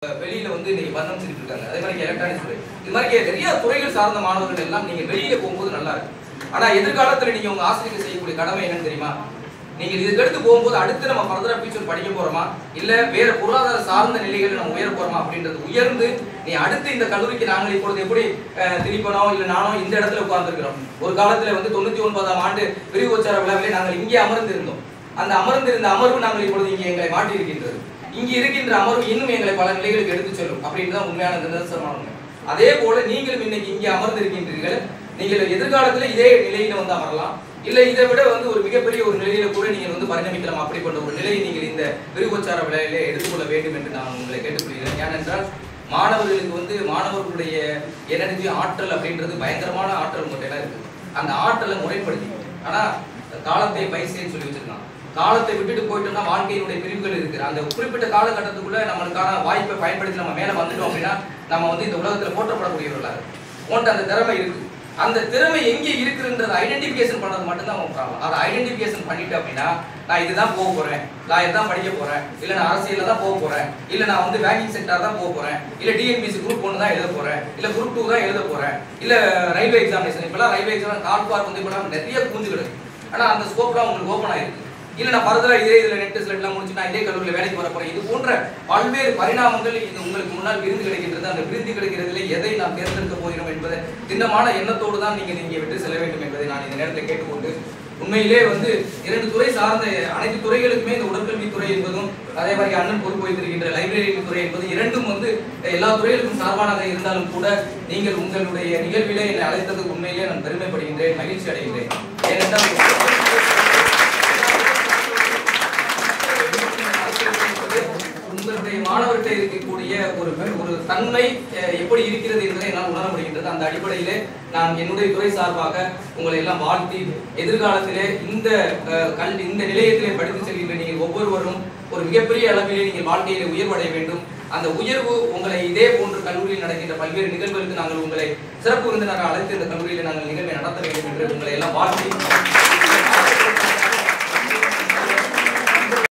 வெளியில வந்து இன்னைக்கு பந்தம் செஞ்சுட்டு இருக்காங்க அதே மாதிரி எலக்ட்ரானிக்ஸ் துறை இது மாதிரி நிறைய துறைகள் சார்ந்த மாணவர்கள் எல்லாம் நீங்க வெளியில போகும்போது நல்லா இருக்கு ஆனா எதிர்காலத்துல நீங்க உங்க ஆசிரியர் செய்யக்கூடிய கடமை என்னன்னு தெரியுமா நீங்கள் இதுக்கு அடுத்து போகும்போது அடுத்து நம்ம ஃபர்தரா ஃபியூச்சர் படிக்க போறோமா இல்ல வேற பொருளாதார சார்ந்த நிலைகளில் நம்ம உயர போறோமா அப்படின்றது உயர்ந்து நீ அடுத்து இந்த கல்லூரிக்கு நாங்கள் இப்பொழுது எப்படி அஹ், திரிப்பனோ இல்ல நானோ இந்த இடத்துல உட்கார்ந்துருக்கிறோம் ஒரு காலத்துல வந்து தொண்ணூத்தி ஒன்பதாம் ஆண்டு விரிவுச்சார விழாவிலே நாங்கள் இங்கே அமர்ந்திருந்தோம் அந்த அமர்ந்திருந்த அமர்வு நாங்கள் இப்பொழுது இங்கே எங்களை மாட்டி இருக்கின்றது இங்கு இருக்கின்ற அமர்வு இன்னும் எங்களை பல நிலைகளுக்கு எடுத்து செல்லும் அப்படின்னு தான் உண்மையான நிதர்சனமான உண்மை அதே போல நீங்களும் இன்னைக்கு இங்கே அமர்ந்திருக்கின்றீர்கள் நீங்கள் எதிர்காலத்துல இதே நிலையில வந்து அமரலாம் இல்ல இதை விட வந்து ஒரு மிகப்பெரிய ஒரு நிலையில கூட நீங்கள் வந்து பரிணமிக்கலாம் அப்படிப்பட்ட ஒரு நிலையை நீங்கள் இந்த விருப்பச்சார விலையிலே எடுத்துக்கொள்ள வேண்டும் என்று நான் உங்களை கேட்டுக்கொள்கிறேன் ஏனென்றால் மாணவர்களுக்கு வந்து மாணவர்களுடைய எனர்ஜி ஆற்றல் அப்படின்றது பயங்கரமான ஆற்றல் உங்கள்கிட்ட இருக்கு அந்த ஆற்றலை முறைப்படுத்தி ஆனா காலத்தை பைசேன்னு சொல்லி வச்சிருக்கான் காலத்தை விட்டுட்டு போயிட்டோம்னா வாழ்க்கையினுடைய பிரிவுகள் இருக்கு அந்த குறிப்பிட்ட காலகட்டத்துக்குள்ள நம்மளுக்கான வாய்ப்பை பயன்படுத்தி நம்ம மேல வந்துட்டோம் அப்படின்னா நம்ம வந்து இந்த உலகத்துல போற்றப்படக்கூடியவர்களா இருக்கு உன்கிட்ட அந்த திறமை இருக்கு அந்த திறமை எங்க இருக்குன்றத ஐடென்டிஃபிகேஷன் பண்ணது மட்டும்தான் உன் ப்ராப்ளம் அதை ஐடென்டிஃபிகேஷன் பண்ணிட்டு அப்படின்னா நான் இதுதான் போக போறேன் நான் இதுதான் படிக்க போறேன் இல்ல நான் அரசியல்ல தான் போக போறேன் இல்ல நான் வந்து பேங்கிங் செக்டார் தான் போக போறேன் இல்ல டிஎன்பிசி குரூப் ஒன்று தான் எழுத போறேன் இல்ல குரூப் டூ தான் எழுத போறேன் இல்ல ரயில்வே எக்ஸாமினேஷன் இப்பெல்லாம் ரயில்வே எக்ஸாம் கால் பார்க் வந்து இப்பெல்லாம் நிறைய கூஞ்சு கிடக்கு ஆனா அந்த ஸ்கோப்லாம் உங்களுக்கு ஓப்பன் ஆயிருக்கு இல்ல நான் ஃபர்தரா இதே இதுல நெட் ஸ்லெட்லாம் முடிச்சு நான் இதே கல்லூரியில் வேலைக்கு வர போறேன் இது போன்ற பல்வேறு பரிணாமங்கள் இது உங்களுக்கு முன்னால் விருந்து கிடைக்கின்றது அந்த விருந்து கிடைக்கிறதுல எதை நாம் தேர்ந்தெடுக்க போகிறோம் என்பதை திண்ணமான எண்ணத்தோடு தான் நீங்க நீங்க விட்டு செல்ல வேண்டும் என்பதை நான் இந்த நேரத்தில் கேட்டுக்கொண்டு உண்மையிலே வந்து இரண்டு துறை சார்ந்த அனைத்து துறைகளுக்குமே இந்த உடற்கல்வி துறை என்பதும் அதே மாதிரி அண்ணன் பொறுப்பு வைத்திருக்கின்ற லைப்ரரி துறை என்பது இரண்டும் வந்து எல்லா துறைகளுக்கும் சார்பானதாக இருந்தாலும் கூட நீங்கள் உங்களுடைய நிகழ்விலே என்னை அழைத்ததுக்கு உண்மையிலே நான் பெருமைப்படுகின்றேன் மகிழ்ச்சி அடைகின்றேன் ஏனென்றால் உங்களுடைய மாணவர்கிட்ட இருக்கக்கூடிய ஒரு ஒரு தன்மை அஹ், எப்படி இருக்கிறது என்பதை என்னால் உணர முடிகின்றது அந்த அடிப்படையிலே நான் என்னுடைய துறை சார்பாக உங்களை எல்லாம் வாழ்த்தி எதிர்காலத்திலே இந்த அஹ், கல்வி இந்த நிலையத்திலே படித்து செல்கின்ற நீங்கள் ஒவ்வொருவரும் ஒரு மிகப்பெரிய அளவிலே நீங்கள் வாழ்க்கையிலே உயர்வடைய வேண்டும் அந்த உயர்வு உங்களை இதே போன்று கல்லூரியில் நடக்கின்ற பல்வேறு நிகழ்வுகளுக்கு நாங்கள் உங்களை சிறப்பு விருந்தினராக அழைத்து இந்த கல்லூரியில் நாங்கள் நிகழ்வை நடத்த வேண்டும் என்று உங்களை எல்லாம் வாழ்த்தி